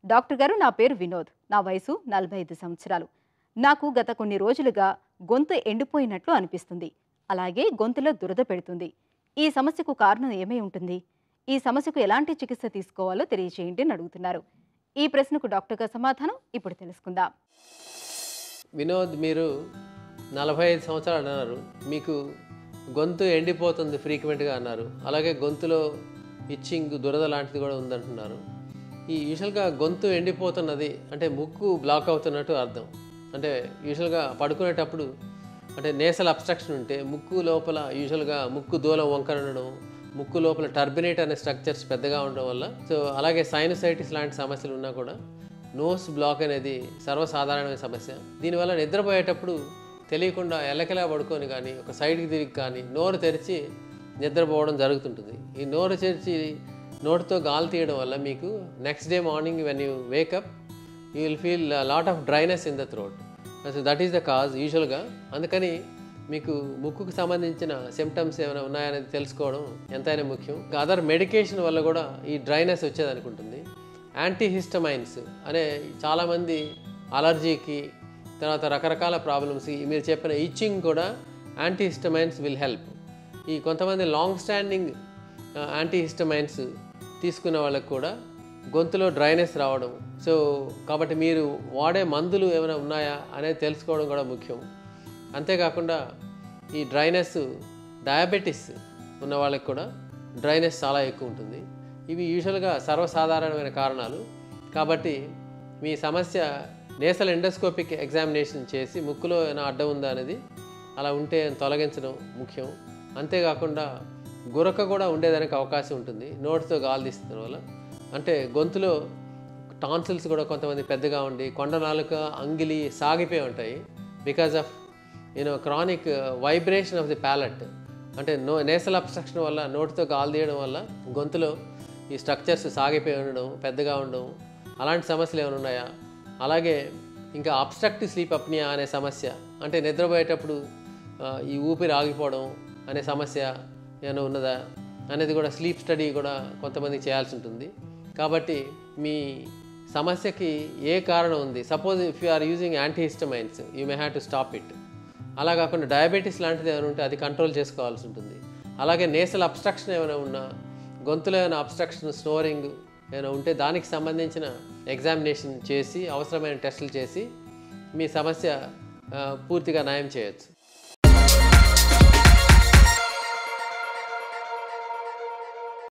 doctor గారు నా పేరు వినోద్ నా వయసు నలభై ఐదు సంవత్సరాలు నాకు గత కొన్ని రోజులుగా గొంతు ఎండిపోయినట్లు అనిపిస్తుంది అలాగే గొంతులో దురద పెడుతుంది ఈ సమస్యకు కారణం ఏమై ఉంటుంది ఈ సమస్యకు ఎలాంటి చికిత్స తీసుకోవాలో తెలియజేయండి అని అడుగుతున్నారు ఈ ప్రశ్నకు డాక్టర్ గారి సమాధానం ఇప్పుడు తెలుసుకుందాం వినోద్ మీరు నలభై ఐదు సంవత్సరాలు అన్నారు మీకు గొంతు ఎండిపోతుంది ఫ్రీక్వెంట్గా అన్నారు అలాగే గొంతులో ఇచ్చింగ్ దురద లాంటిది కూడా ఉందంటున్నారు ఈ యూజువల్గా గొంతు ఎండిపోతున్నది అంటే ముక్కు బ్లాక్ అవుతున్నట్టు అర్థం అంటే యూజువల్గా పడుకునేటప్పుడు అంటే నేసల్ అబ్స్ట్రక్షన్ ఉంటే ముక్కు లోపల యూజువల్గా ముక్కు దూలం వంకర ఉండడం ముక్కు లోపల టర్బినేట్ అనే స్ట్రక్చర్స్ పెద్దగా ఉండడం వల్ల సో అలాగే సైనసైటిస్ లాంటి సమస్యలు ఉన్నా కూడా నోస్ బ్లాక్ అనేది సర్వసాధారణమైన సమస్య దీనివల్ల నిద్రపోయేటప్పుడు తెలియకుండా ఎల్లకెలా పడుకొని కానీ ఒక సైడ్కి తిరిగి కానీ నోరు తెరిచి నిద్రపోవడం జరుగుతుంటుంది ఈ నోరు తెరిచి నోటితో గాలి తీయడం వల్ల మీకు next day morning when you wake up you will feel lot of dryness in the throat so that is the cause యూజువల్గా అందుకని మీకు ముక్కుకు సంబంధించిన సిమ్టమ్స్ ఏమైనా ఉన్నాయనేది తెలుసుకోవడం ఎంతైనా ముఖ్యం అదర్ మెడికేషన్ వల్ల కూడా ఈ డ్రైనెస్ వచ్చేది అనుకుంటుంది యాంటీహిస్టమైన్స్ అనే చాలామంది అలర్జీకి తర్వాత రకరకాల ప్రాబ్లమ్స్కి మీరు చెప్పిన ఇచ్చింగ్ కూడా యాంటీహిస్టమైన్స్ విల్ హెల్ప్ ఈ కొంతమంది లాంగ్ స్టాండింగ్ యాంటీహిస్టమైన్స్ తీసుకునే వాళ్ళకి కూడా గొంతులో డ్రైనెస్ రావడం సో కాబట్టి మీరు వాడే మందులు ఏమైనా ఉన్నాయా అనేది తెలుసుకోవడం కూడా ముఖ్యం అంతేకాకుండా ఈ డ్రైనెస్ డయాబెటిస్ ఉన్న వాళ్ళకి కూడా డ్రైనెస్ చాలా ఎక్కువ ఉంటుంది ఇవి యూజువల్గా సర్వసాధారణమైన కారణాలు కాబట్టి మీ సమస్య నేసల్ ఎండోస్కోపిక్ ఎగ్జామినేషన్ చేసి ముక్కులో ఏమైనా అడ్డం ఉందా అనేది అలా ఉంటే తొలగించడం ముఖ్యం అంతేకాకుండా గురక కూడా ఉండేదానికి అవకాశం ఉంటుంది నోటితో గాలి తీస్తున్న వల్ల అంటే గొంతులో టాన్సిల్స్ కూడా కొంతమంది పెద్దగా ఉండి కొండ నాలుక అంగిలి సాగిపోయి ఉంటాయి because of you know chronic vibration of the palate అంటే నో నేసల్ అబ్స్ట్రక్షన్ వల్ల నోటితో గాలి తీయడం వల్ల గొంతులో ఈ స్ట్రక్చర్స్ సాగిపోయి ఉండడం పెద్దగా ఉండడం అలాంటి సమస్యలు ఏమైనా ఉన్నాయా అలాగే ఇంకా అబ్స్ట్రక్టివ్ స్లీప్ అప్నియా అనే సమస్య అంటే నిద్రపోయేటప్పుడు ఆ, ఈ ఊపిరి ఆగిపోవడం అనే సమస్య ఏమైనా ఉన్నదా అనేది కూడా స్లీప్ స్టడీ కూడా కొంతమంది చేయాల్సి ఉంటుంది కాబట్టి మీ సమస్యకి ఏ కారణం ఉంది suppose if you are using antihistamines you may have to stop it అలా కాకుండా డయాబెటీస్ లాంటిది ఏమైనా ఉంటే అది కంట్రోల్ చేసుకోవాల్సి ఉంటుంది అలాగే నేసల్ అబ్స్ట్రక్షన్ ఏమైనా ఉన్నా గొంతులో ఏమైనా అబ్స్ట్రక్షన్ స్నోరింగ్ ఏమైనా ఉంటే దానికి సంబంధించిన ఎగ్జామినేషన్ చేసి అవసరమైన టెస్టులు చేసి మీ సమస్య ఆ, పూర్తిగా నయం చేయొచ్చు